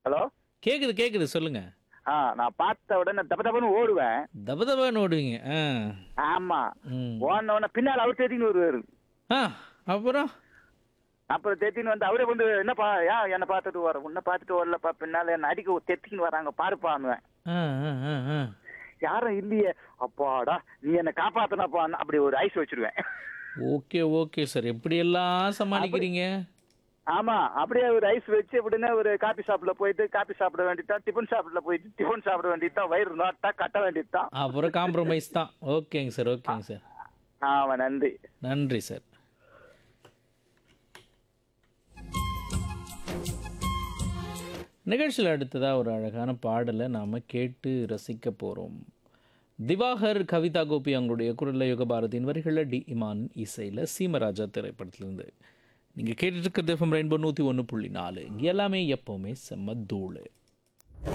hello கேக்குது கேக்குது சொல்லுங்க ஆ நான் பார்த்த உடனே தப்ப தப்பன்னு ஓடுவேன் தப தபான்னு ஓடுவீங்க ஆ ஆமா ம் ஓடின உடனே பின்னால் அவர் தேத்தின்னு வருவாரு ஆ அப்புறம் அப்புறம் தேத்தின்னு வந்து அவரே வந்து என்னப்பா ஏன் என்னை பார்த்துட்டு வர உன்னை பார்த்துட்டு வரலப்பா பின்னால என்ன அடிக்க தெத்தின்னு வராங்க பாருப்பான்னுவேன் ஆ ஆ ஆ ஆ யாரும் இல்லையே அப்பாடா நீ என்னை காப்பாத்தினப்பா அப்படி ஒரு ஐஸ் வச்சிருவேன் ஓகே ஓகே சார் எப்படியெல்லாம் சமாளிக்கிறீங்க ஆமா அப்படியே ஒரு ஐஸ் வச்சு அப்படின்னா ஒரு காபி ஷாப்ல போயிட்டு காபி சாப்பிட வேண்டியதுதான் டிஃபன் ஷாப்ல போயிட்டு டிஃபன் சாப்பிட வேண்டியதுதான் வயிறு நோட்டா கட்ட வேண்டியதுதான் அப்புறம் காம்ப்ரமைஸ் தான் ஓகேங்க சார் ஓகேங்க சார் ஆமா நன்றி நன்றி சார் நிகழ்ச்சியில் அடுத்ததாக ஒரு அழகான பாடலை நாம் கேட்டு ரசிக்க போகிறோம் திவாகர் கவிதா கோபி அவங்களுடைய குரல்ல யுகபாரதியின் வரிகளில் டி இமான் இசையில் சீமராஜா திரைப்படத்திலிருந்து நீங்கள் கேட்டுட்டு இருக்கிறது எஃப்எம் ரெயின்போ நூற்றி ஒன்று புள்ளி நாலு இங்கே எல்லாமே எப்போவுமே செம்ம தூள்